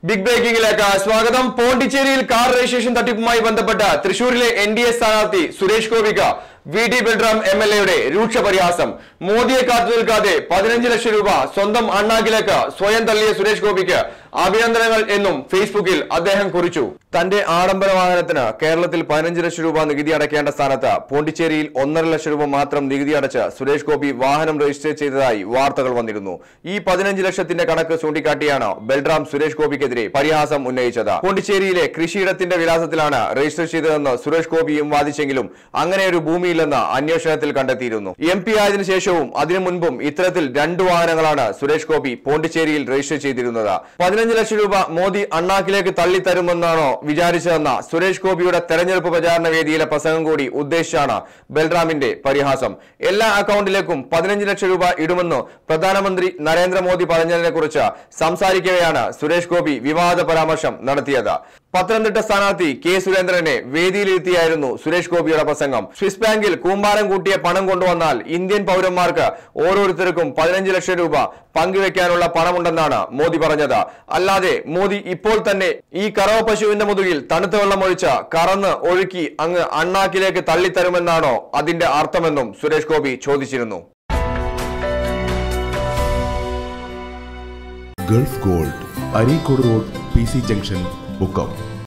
big ബ്രേക്കിംഗിലേക്ക് സ്വാഗതം പോണ്ടിച്ചേരിയിൽ car registration തട്ടിപ്പുമായി ബന്ധപ്പെട്ട തൃശൂരിലെ എൻ ഡി എ സ്ഥാനാർത്ഥി സുരേഷ് ഗോപിക്ക് V D Balram M L എയുടെ രൂക്ഷ പരിഹാസം മോദിയെ കാത്തു നിൽക്കാതെ പതിനഞ്ച് ലക്ഷം രൂപ സ്വന്തം അണ്ണാക്കിലേക്ക് സ്വയം തള്ളിയ സുരേഷ് ഗോപിക്ക് അഭിനന്ദനങ്ങൾ എന്നും ഫേസ്ബുക്കിൽ അദ്ദേഹം കുറിച്ചു തന്റെ ആഡംബര വാഹനത്തിന് കേരളത്തിൽ പതിനഞ്ച് ലക്ഷം രൂപ നികുതി അടയ്ക്കേണ്ട സ്ഥാനത്ത് പോണ്ടിച്ചേരിയിൽ ഒന്നര ലക്ഷം രൂപ മാത്രം നികുതി അടച്ച് സുരേഷ് ഗോപി വാഹനം രജിസ്റ്റർ ചെയ്തതായി വാർത്തകൾ വന്നിരുന്നു ഈ പതിനഞ്ച് ലക്ഷത്തിന്റെ കണക്ക് ചൂണ്ടിക്കാട്ടിയാണ് ബൽറാം സുരേഷ് ഗോപിക്കെതിരെ പരിഹാസം ഉന്നയിച്ചത് പോണ്ടിച്ചേരിയിലെ കൃഷിയിടത്തിന്റെ വിലാസത്തിലാണ് രജിസ്റ്റർ ചെയ്തതെന്ന് സുരേഷ് ഗോപിയും വാദിച്ചെങ്കിലും അങ്ങനെ ഒരു ഭൂമിയില്ലെന്ന് അന്വേഷണത്തിൽ കണ്ടെത്തിയിരുന്നു എം പി ആയതിനു ശേഷവും അതിനു മുൻപും ഇത്തരത്തിൽ രണ്ട് വാഹനങ്ങളാണ് സുരേഷ് ഗോപി പോണ്ടിച്ചേരിയിൽ രജിസ്റ്റർ ചെയ്തിരുന്നത് പതിനഞ്ച് ലക്ഷം രൂപ മോദി അണ്ണാക്കിലേക്ക് തള്ളിത്തരുമെന്നാണോ വിചാരിച്ചതെന്ന സുരേഷ് ഗോപിയുടെ തെരഞ്ഞെടുപ്പ് പ്രചാരണ വേദിയിലെ പ്രസംഗം കൂടി ഉദ്ദേശിച്ചാണ് ബൽറാമിന്റെ പരിഹാസം എല്ലാ അക്കൗണ്ടിലേക്കും പതിനഞ്ച് ലക്ഷം രൂപ ഇടുമെന്ന് പ്രധാനമന്ത്രി നരേന്ദ്രമോദി പറഞ്ഞതിനെ കുറിച്ച് സംസാരിക്കവെയാണ് സുരേഷ് ഗോപി വിവാദ പരാമർശം നടത്തിയത് പത്തനംതിട്ട സ്ഥാനാർത്ഥി കെ സുരേന്ദ്രനെ വേദിയിലിരുത്തിയായിരുന്നു സുരേഷ് ഗോപിയുടെ പ്രസംഗം സ്വിസ് ബാങ്കിൽ കൂമ്പാരം കൂട്ടിയ പണം കൊണ്ടുവന്നാൽ ഇന്ത്യൻ പൗരന്മാർക്ക് ഓരോരുത്തർക്കും പതിനഞ്ച് ലക്ഷം രൂപ പങ്കുവെക്കാനുള്ള പണമുണ്ടെന്നാണ് മോദി പറഞ്ഞത് അല്ലാതെ മോദി ഇപ്പോൾ തന്നെ ഈ കറവ പശുവിന്റെ മുതുകിൽ തണുത്ത വെള്ളം ഒഴിച്ച് കറന്ന് ഒഴുക്കി അങ്ങ് അണ്ണാക്കിലേക്ക് തള്ളിത്തരുമെന്നാണോ അതിന്റെ അർത്ഥമെന്നും സുരേഷ് ഗോപി ചോദിച്ചിരുന്നു Gulf Gold Areekode road P C junction Mukkam